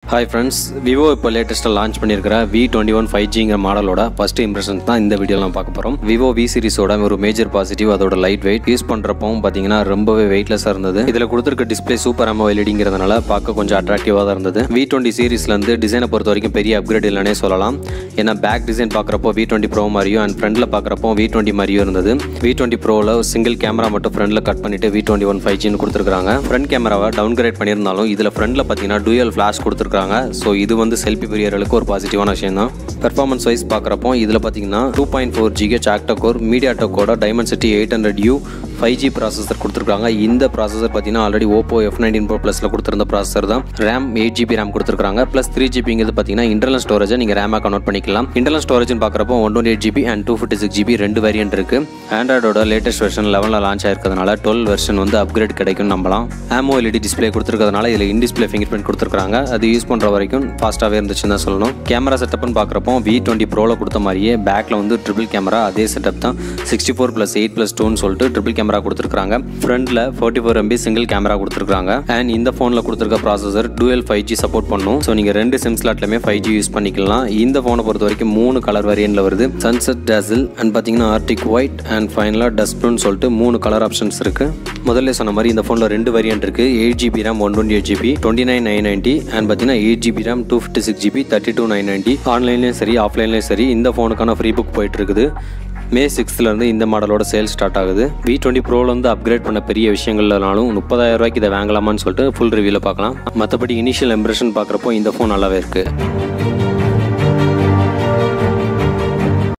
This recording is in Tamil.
ஹாய் ஃப்ரெண்ட்ஸ் விவோ இப்போ லேட்டஸ்ட்டாக லான்ச் பண்ணியிருக்கிற வி டுவெண்ட்டி ஒன் ஃபைவ் ஜிங்கிற மாடலோட ஃபர்ஸ்ட் இம்ப்ரெஷன்ஸ் தான் இந்த வீடியோவில் நம்ம பார்க்க போகிறோம் விவோ வி சீரிஸோட ஒரு மேஜர் பாசிட்டிவ் அதோட லைட் வெயிட் யூஸ் பண்ணுறப்பவும் பார்த்தீங்கன்னா ரொம்பவே வெயிட்லெஸ்ஸாக இருந்தது இதில் கொடுத்துருக்க டிஸ்பிளே சூப்பர் அமோ எல்இடிங்கிறதுனால பார்க்க கொஞ்சம் அட்ராக்டிவாக தான் இருந்தது வி டுவெண்ட்டி சீரிஸ்லேருந்து டிசைனை பொறுத்த வரைக்கும் பெரிய அப்கிரேட் இல்லைனே சொல்லலாம் ஏன்னா பேக் டிசைன் பார்க்குறப்போ வி டுவெண்ட்டி ப்ரோ மாதிரியும் அண்ட் ஃப்ரண்டில் பார்க்குறப்போ வி டுவெண்ட்டி மாதிரியும் இருந்தது வி டுவெண்ட்டி ப்ரோவில் சிங்கிள் கேமரா மட்டும் ஃப்ரண்ட்டில் கட் பண்ணிட்டு வி டுவெண்ட்டி ஒன் ஃபைவ் ஜின்னு கொடுத்துருக்காங்க ஃப்ரண்ட் கேமராவை டவுன் கிரேட் பண்ணியிருந்தாலும் இதில் ஃப்ரண்ட்டில் பார்த்தீங்கன்னா டூயல் ஃப்ளாஷ் கொடுத்துருக்காங்க ஸோ இது வந்து செல்ஃபி பிரியர்களுக்கு ஒரு பாசிட்டிவான விஷயம் தான் பெர்ஃபார்மன்ஸ் வைஸ் பார்க்குறப்போ இதில் பார்த்தீங்கன்னா டூ பாயிண்ட் ஃபோர் ஜிகே சாக்டோர் மீடியா டோக்கோட Dimensity eight hundred U five G processor கொடுத்துருக்காங்க இந்த ப்ராசஸர் பார்த்தீங்கன்னா already Oppo F nineteen pro ப்ளஸில் கொடுத்துருந்த ப்ராசஸர் தான் ரேம் எயிட் ஜிபி ரேம் கொடுத்துருக்காங்க ப்ளஸ் த்ரீ ஜிபிங்கிறது பார்த்தீங்கன்னா இன்டர்னல் ஸ்டோரேஜை நீங்கள் ரேமாக கன்வெர்ட் பண்ணிக்கலாம் இன்டர்னல் ஸ்டோரேஜ்னு பார்க்குறப்போ one twenty eight GB and two fifty six GB ரெண்டு வேரியன்ட் இருக்குது ஆண்ட்ராய்டோட லேட்டஸ்ட் வெர்ஷன் லெவனில் லான்ச் ஆயிருக்கிறதுனால டுவெல் வெர்ஷன் வந்து அப்கிரேட் கிடைக்கும்னு நம்பலாம் ஆமோ எல்இடி டிஸ்பிளே கொடுத்துருக்கிறதுனால இதில் இன் டிஸ்பிளே ஃபிங்கர் பிரிண்ட் கொடுத்துருக்காங்க அது யூஸ் பண்ணுற வரைக்கும் ஃபாஸ்ட்டாகவே இருந்துச்சுன்னு தான் சொல்லணும் கேமரா செட்டப்னு பார்க்குறப்போ வி டுவெண்ட்டி ப்ரோவில் கொடுத்த மாதிரியே பேக்கில் வந்து ட்ரிபிள் கேமரா அதே செட்டப் தான் sixty four plus eight plus டூன்னு சொல்லிட்டு ட்ரிபிள் கேமரா கொடுத்துருக்காங்க ஃப்ரண்ட்டில் forty four MP single camera கொடுத்துருக்காங்க அண்ட் இந்த ஃபோனில் கொடுத்துருக்க processor dual five G support பண்ணும் ஸோ நீங்கள் ரெண்டு சிம் ஸ்லாட்லையுமே ஃபைவ் ஜி யூஸ் பண்ணிக்கலாம் இந்த ஃபோனை பொறுத்த வரைக்கும் மூணு கலர் வேரியன்ட்ல வருது சன்செட் டேசில் அண்ட் பார்த்தீங்கன்னா ஆர்டிக் ஒயிட் அண்ட் ஃபைனலாக டஸ்ட்னு சொல்லிட்டு மூணு கலர் ஆப்ஷன்ஸ் இருக்குது முதல்ல சொன்ன மாதிரி இந்த ஃபோனில் ரெண்டு வேரியன்ட் இருக்குது eight GB RAM one twenty eight GB twenty nine nine ninety and பார்த்தீங்கன்னா eight GB RAM two fifty six GB thirty two nine ninety ஆன்லைன்லேயும் சரி ஆஃப்லைன்லேயும் சரி இந்த ஃபோனுக்கான ஃப்ரீ புக் போயிட்டு இருக்குது மே சிக்ஸ்த்லேருந்து இந்த மாடலோட சேல் ஸ்டார்ட் ஆகுது வி டுவெண்ட்டி ப்ரோலேருந்து அப்கிரேட் பண்ண பெரிய விஷயங்கள்னாலும் முப்பதாயிரம் ரூபாய்க்கு இதை வாங்கலாமான்னு சொல்லிட்டு ஃபுல் ரிவ்யூவில் பார்க்கலாம் மற்றபடி இனிஷியல் இம்ப்ரெஷன் பார்க்குறப்போ இந்த ஃபோன் நல்லாவே இருக்குது